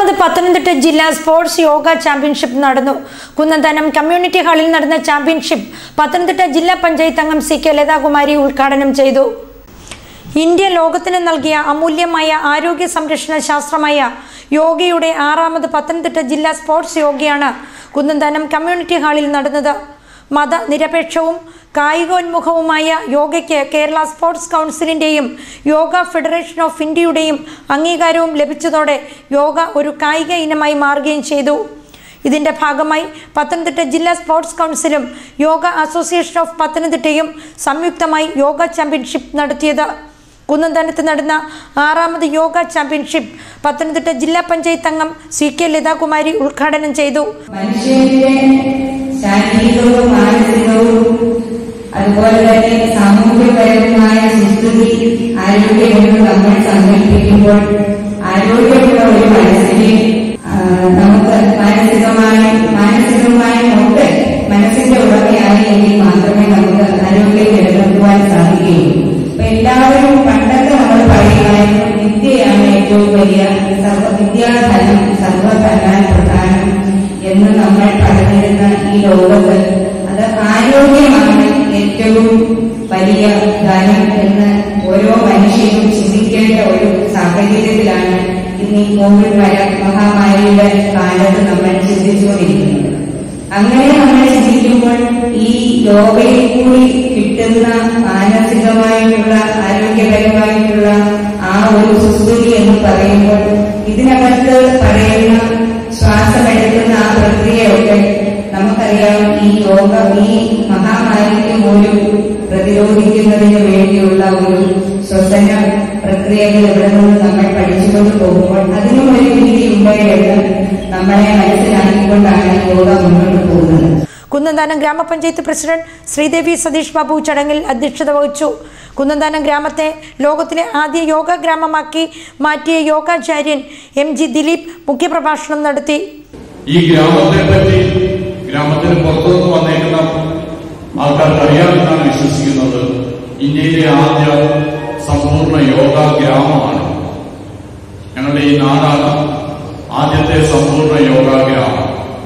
ആറാമത് പത്തനംതിട്ട ജില്ലാ sports yoga championship നടന്നു കുന്നന്താനം കമ്മ്യൂണിറ്റി ഹാളിൽ നടന്ന ചാമ്പ്യൻഷിപ്പ് പത്തനംതിട്ട ജില്ലാ പഞ്ചായത്ത് അംഗം സി കെ ലതാകുമാരി ഉദ്ഘാടനം ചെയ്തു ഇന്ത്യ ലോകത്തിന് നൽകിയ അമൂല്യമായ ആരോഗ്യ സംരക്ഷണ ശാസ്ത്രമായ യോഗയുടെ ആറാമത് പത്തനംതിട്ട ജില്ലാ സ്പോർട്സ് യോഗയാണ് കുന്നന്താനം കമ്മ്യൂണിറ്റി ഹാളിൽ നടന്നത് മതനിരപേക്ഷവും കായികോന്മുഖവുമായ യോഗയ്ക്ക് കേരള സ്പോർട്സ് കൗൺസിലിന്റെയും യോഗ ഫെഡറേഷൻ ഓഫ് ഇന്ത്യയുടെയും അംഗീകാരവും ലഭിച്ചതോടെ യോഗ ഒരു കായിക ഇനമായി മാറുകയും ചെയ്തു ഇതിന്റെ ഭാഗമായി പത്തനംതിട്ട ജില്ലാ സ്പോർട്സ് കൗൺസിലും യോഗ അസോസിയേഷൻ ഓഫ് പത്തനംതിട്ടയും സംയുക്തമായി യോഗ ചാമ്പ്യൻഷിപ്പ് നടത്തിയത് കുന്നന്താനത്ത് നടന്ന ആറാമത് യോഗ ചാമ്പ്യൻഷിപ്പ് പത്തനംതിട്ട ജില്ലാ പഞ്ചായത്ത് അംഗം സി കെ ലതാകുമാരി ഉദ്ഘാടനം ചെയ്തു മനുഷ്യന്റെ ശാരീരികവും മാനസികവും അതുപോലെ തന്നെ സാമൂഹ്യപരമായ സുസ്ഥിതി ആരോഗ്യമെന്ന് നമ്മൾ സങ്കല്പിക്കുമ്പോൾ ആരോഗ്യമുള്ള ഒരു മനസ്സിനെ ആ, നമുക്ക് മാനസികമായി മാനസികമായി കൊണ്ട് മനസ്സിന്റെ ഉടമയായി എങ്കിൽ മാത്രമേ നമുക്ക് ആരോഗ്യം നിലനിർത്തുവാൻ സാധിക്കുകയുള്ളൂ അപ്പൊ എല്ലാവരും പണ്ടൊക്കെ നമ്മൾ പറയുമായിരുന്നു വിദ്യയാണ് ഏറ്റവും വലിയ സർവ വിദ്യാധനം സർവധനാൽ പ്രധാനം എന്ന് നമ്മൾ പറഞ്ഞിരുന്ന ഈ ലോകത്ത് അത് ആരോഗ്യമാണ് ഏറ്റവും വലിയ ധനം എന്ന് ഓരോ മനുഷ്യനും ചിന്തിക്കേണ്ട ഒരു സാഹചര്യത്തിലാണ് ഇന്ന് ഈ കോവിഡ് വര- മഹാമാരിയുടെ കാലത്ത് നമ്മൾ ചിന്തിച്ചുകൊണ്ടിരിക്കുന്നത് അങ്ങനെ നമ്മൾ ചിന്തിക്കുമ്പോൾ ഈ യോഗയിൽ കൂടി കിട്ടുന്ന മാനസികമായിട്ടുള്ള ആരോഗ്യപരമായിട്ടുള്ള ആ ഒരു സുസ്ഥിതി എന്ന് പറയുമ്പോൾ ഇതിനകത്ത് പറയുന്ന ശ്വാസമെടുക്കുന്ന ആ പ്രക്രിയയൊക്കെ നമുക്കറിയാം ഈ യോഗ ഈ മഹാമാരിക്ക് പോലും പ്രതിരോധിക്കുന്നതിന് വേണ്ടിയുള്ള ഒരു ശ്വസന പ്രക്രിയകൾ ഇവിടെ നിന്ന് നമ്മൾ പഠിച്ചുകൊണ്ട് പോകുമ്പോൾ അതിനും ഒരു രീതി ഉണ്ടെന്ന് നമ്മളെ മനസ്സിലാക്കിക്കൊണ്ടാണ് യോഗ മുന്നോട്ട് പോകുന്നത് കുന്നന്താനം ഗ്രാമപഞ്ചായത്ത് പ്രസിഡന്റ് ശ്രീദേവി സതീഷ് ബാബു ചടങ്ങിൽ അധ്യക്ഷത വഹിച്ചു കുന്നന്താനം ഗ്രാമത്തെ ലോകത്തിലെ ആദ്യ യോഗ ഗ്രാമമാക്കി മാറ്റിയ യോഗാചാര്യൻ എം ജി ദിലീപ് മുഖ്യപ്രഭാഷണം നടത്തി ഈ ഗ്രാമത്തെ പറ്റി ഗ്രാമത്തിന് പുറത്തുനിന്ന് വന്നേക്കുന്ന ആൾക്കാർക്ക് അറിയാമെന്നാണ് വിശ്വസിക്കുന്നത് ഇന്ത്യയിലെ ആദ്യ സമ്പൂർണ്ണ യോഗ ഗ്രാമമാണ് ഞങ്ങളുടെ ഈ നാടാണ് ആദ്യത്തെ സമ്പൂർണ്ണ യോഗ ഗ്രാമം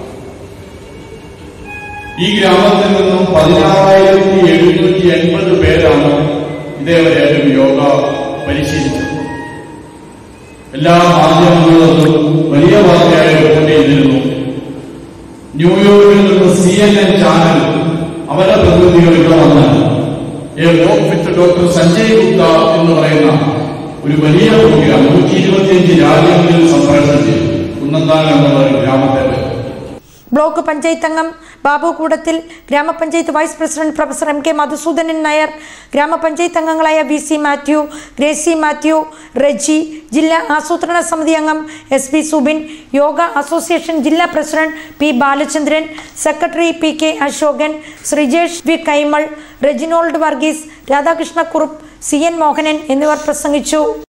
ഈ ഗ്രാമത്തിൽ നിന്നും പതിനാറായിരത്തി എഴുന്നൂറ്റി എൺപത് പേരാണ് ഇതേവരെയായിട്ടും യോഗ പരിശീലിച്ചത് എല്ലാ മാധ്യമങ്ങളിലും വലിയ വാർത്തയായി റിപ്പോർട്ട് ചെയ്തിരുന്നു ന്യൂയോർക്കിൽ നിന്ന് സി എൻ എൻ ചാനൽ അവരുടെ പ്രതിനിധികൾ ഇവിടെ വന്ന് a walk with doctor Sanjay Gupta എന്ന് പറയുന്ന ഒരു വലിയ പ്രോഗ്രാം നൂറ്റി ഇരുപത്തിയഞ്ച് രാജ്യങ്ങളിൽ സംപ്രേഷണം ചെയ്തു കുന്നന്താനം എന്നുള്ള ഒരു ഗ്രാമത്തെ പറ്റി ബ്ലോക്ക് പഞ്ചായത്ത് അംഗം ബാബു കൂടത്തിൽ ഗ്രാമപഞ്ചായത്ത് vice president professor M K Madhusoodanan Nair ഗ്രാമപഞ്ചായത്ത് അംഗങ്ങളായ വി സി മാത്യു ഗ്രേസി മാത്യു റെജി ജില്ലാ ആസൂത്രണ സമിതി അംഗം S B Subin Yoga Association ജില്ലാ president P Balachandran secretary P K Asokan Sreejesh V Kaimal Reginald Varghese Radhakrishna Kurup C N Mohanan എന്നിവർ പ്രസംഗിച്ചു